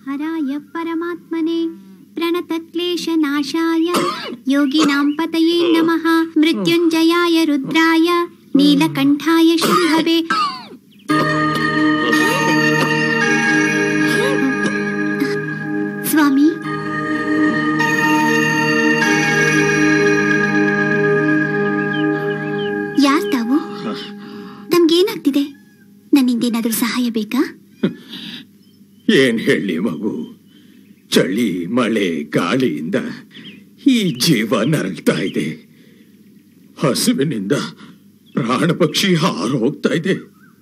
हराय परमात्मने प्रणतक्लेशनाशाय योगिनां पतये नमः मृत्युञ्जयाय रुद्राय नीलकण्ठाय शम्भवे ಸ್ವಾಮಿ ಯಾರ್ ತಾವು ತಮ್ಗೇನಾಗ್ತಿದೆ ನನ್ನಿಂದೇನಾದ್ರೂ ಸಹಾಯ ಬೇಕಾ ಏನ್ ಹೇಳಿ ಮಗು ಚಳಿ ಮಳೆ ಗಾಳಿಯಿಂದ ಈ ಜೀವ ನರಳ್ತಾ ಇದೆ ಹಸುವಿನಿಂದ ಪ್ರಾಣ ಪಕ್ಷಿ ಹಾರು ಹೋಗ್ತಾ ಇದೆ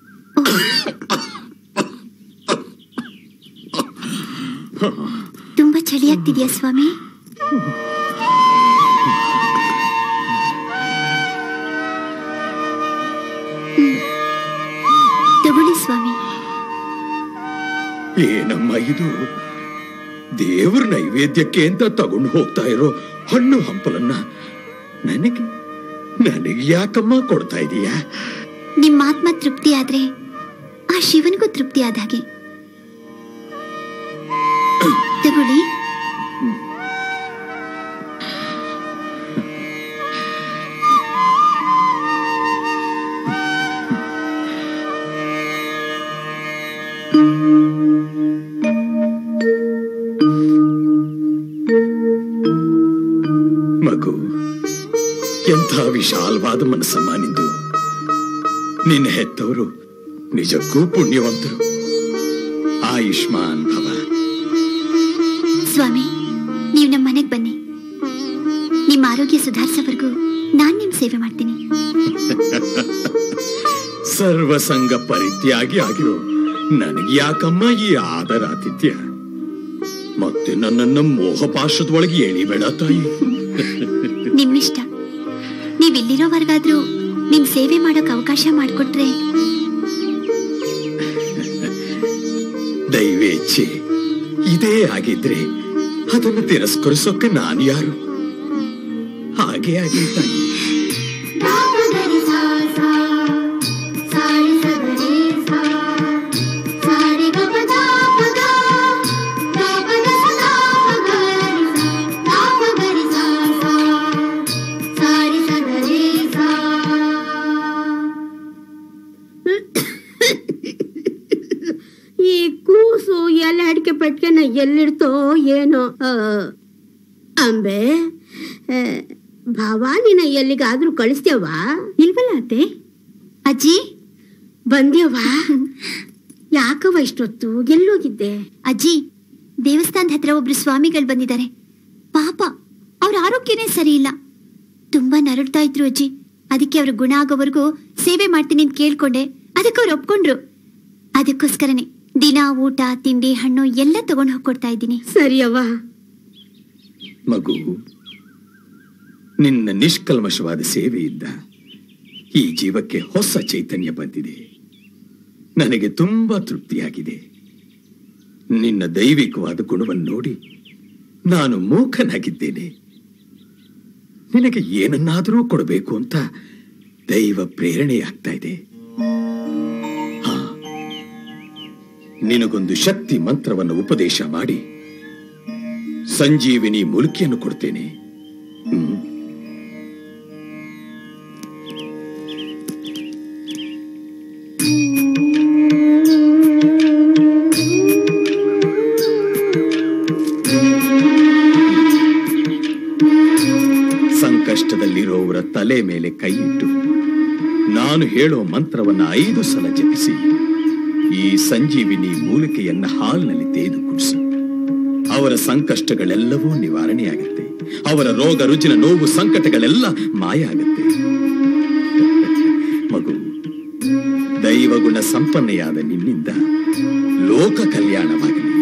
ತುಂಬಾ ಚಳಿ ಆಗ್ತಿದ್ಯಾ ಸ್ವಾಮಿ ಹ್ಮ್. ತಗೊಳ್ಳಿ ಸ್ವಾಮಿ ಏನಮ್ಮ ಇದು ದೇವ್ರ ನೈವೇದ್ಯಕ್ಕೆ ಅಂತ ತಗೊಂಡು ಹೋಗ್ತಾ ಇರೋ ಹಣ್ಣು ಹಂಪಲನ್ನ ನನಗೆ ನನಗೆ ಯಾಕಮ್ಮ ಕೊಡ್ತಾ ಇದೀಯಾ ನಿಮ್ಮ ಆತ್ಮ ತೃಪ್ತಿ ಆದ್ರೆ ಆ ಶಿವನಿಗೂ ತೃಪ್ತಿ ಆದ ಹಾಗೆ ತಗೊಳ್ಳಿ ಮಗು ಎಂಥ ವಿಶಾಲವಾದ ಮನಸ್ಸಮ್ಮ ನಿಂದು ನಿನ್ನ ಹೆತ್ತವರು ನಿಜಕ್ಕೂ ಪುಣ್ಯವಂತರು ಆಯುಷ್ಮಾನ್ ಭವ ಸ್ವಾಮಿ ನೀವು ನಮ್ಮ ಮನೆಗೆ ಬನ್ನಿ ನಿಮ್ಮ ಆರೋಗ್ಯ ಸುಧಾರಿಸೋವರೆಗೂ ನಾನ್ ನಿಮ್ ಸೇವೆ ಮಾಡ್ತೀನಿ ಸರ್ವಸಂಗ ಪರಿತ್ಯಾಗಿ ಆಗಿರೋ ನನಗೆ ಯಾಕಮ್ಮ ಈ ಆದರಾತಿಥ್ಯ ಮತ್ತೆ ನನ್ನನ್ನ ಮೋಹಪಾಶದ ಒಳಗೆ ಎಳಿಬೇಡ ತಾಯಿ ನಿಮ್ಮಿಷ್ಟ ನೀವ್ ಇಲ್ಲಿರೋವರೆಗಾದ್ರೂ ನಿಮ್ ಸೇವೆ ಮಾಡೋಕ್ ಅವಕಾಶ ಮಾಡಿಕೊಟ್ರೆ ದೈವೇಚ್ಛೆ ಇದೇ ಆಗಿದ್ರೆ ಅದನ್ನು ತಿರಸ್ಕರಿಸೋಕೆ ನಾನು ಯಾರು ಹಾಗೆ ಆಗಲಿ ತಾಯಿ ಈ ಕೂಸು ಎಲೆ ಅಡಿಕೆ ಪೆಟ್ಕೆನ ಎಲ್ಲಿಡ್ತೋ ಏನೋ ಆ, ಅಂಬೆ ಆ, ಭವಾನಿನ ಎಲ್ಲಿಗಾದ್ರೂ ಕಳಿಸ್ತೇವ ಇಲ್ವಲ್ಲ ಅತ್ತೆ ಅಜ್ಜಿ ಬಂದ್ಯವ ಯಾಕವ ಇಷ್ಟೊತ್ತು ಎಲ್ಲೋಗಿದ್ದೆ ಅಜ್ಜಿ ದೇವಸ್ಥಾನದ ಹತ್ರ ಒಬ್ರು ಸ್ವಾಮಿಗಳು ಬಂದಿದ್ದಾರೆ ಪಾಪ ಅವ್ರ ಆರೋಗ್ಯನೇ ಸರಿ ಇಲ್ಲ ತುಂಬಾ ನರಳ್ತಾ ಇದ್ರು ಅಜ್ಜಿ ಅದಕ್ಕೆ ಅವ್ರ ಗುಣ ಆಗೋವರೆಗೂ ಸೇವೆ ಮಾಡ್ತೀನಿ ಅಂತ ಕೇಳ್ಕೊಂಡೆ ಅದಕ್ಕೆ ಅವ್ರು ಒಪ್ಕೊಂಡ್ರು ಅದಕ್ಕೋಸ್ಕರನೇ ದಿನ ಊಟ ತಿಂಡಿ ಹಣ್ಣು ಎಲ್ಲ ತಗೊಂಡು ಹೋಗ್ಕೊಡ್ತಾ ಇದ್ದೀನಿ ಸರಿಯವ್ವ ಮಗು ನಿನ್ನ ನಿಷ್ಕಲ್ಮಶವಾದ ಸೇವೆಯಿಂದ ಈ ಜೀವಕ್ಕೆ ಹೊಸ ಚೈತನ್ಯ ಬಂದಿದೆ ನನಗೆ ತುಂಬಾ ತೃಪ್ತಿಯಾಗಿದೆ ನಿನ್ನ ದೈವಿಕವಾದ ಗುಣವನ್ನು ನೋಡಿ ನಾನು ಮೂಕನಾಗಿದ್ದೇನೆ ನಿನಗೆ ಏನನ್ನಾದರೂ ಕೊಡಬೇಕು ಅಂತ ದೈವ ಪ್ರೇರಣೆಯಾಗ್ತಾ ಇದೆ ಹಾ ನಿನಗೊಂದು ಶಕ್ತಿ ಮಂತ್ರವನ್ನು ಉಪದೇಶ ಮಾಡಿ ಸಂಜೀವಿನಿ ಮುಳುಕಿಯನ್ನು ಕೊಡ್ತೇನೆ ಹ್ಮ್. ಸಂಕಷ್ಟದಲ್ಲಿರೋವರ ತಲೆ ಮೇಲೆ ಕೈ ಇಟ್ಟು ನಾನು ಹೇಳೋ ಮಂತ್ರವನ್ನ ಐದು ಸಲ ಜಪಿಸಿ ಈ ಸಂಜೀವಿನಿ ಮೂಲಿಕೆಯನ್ನ ಹಾಲಿನಲ್ಲಿ ತೆಗೆದು ಕುಡಿಸು ಅವರ ಸಂಕಷ್ಟಗಳೆಲ್ಲವೂ ನಿವಾರಣೆಯಾಗುತ್ತೆ ಅವರ ರೋಗ ರುಜಿನ ನೋವು ಸಂಕಟಗಳೆಲ್ಲ ಮಾಯ ಆಗುತ್ತೆ ಮಗು ದೈವಗುಣ ಸಂಪನ್ನೆಯಾದ ನಿನ್ನಿಂದ ಲೋಕ ಕಲ್ಯಾಣವಾಗಲಿ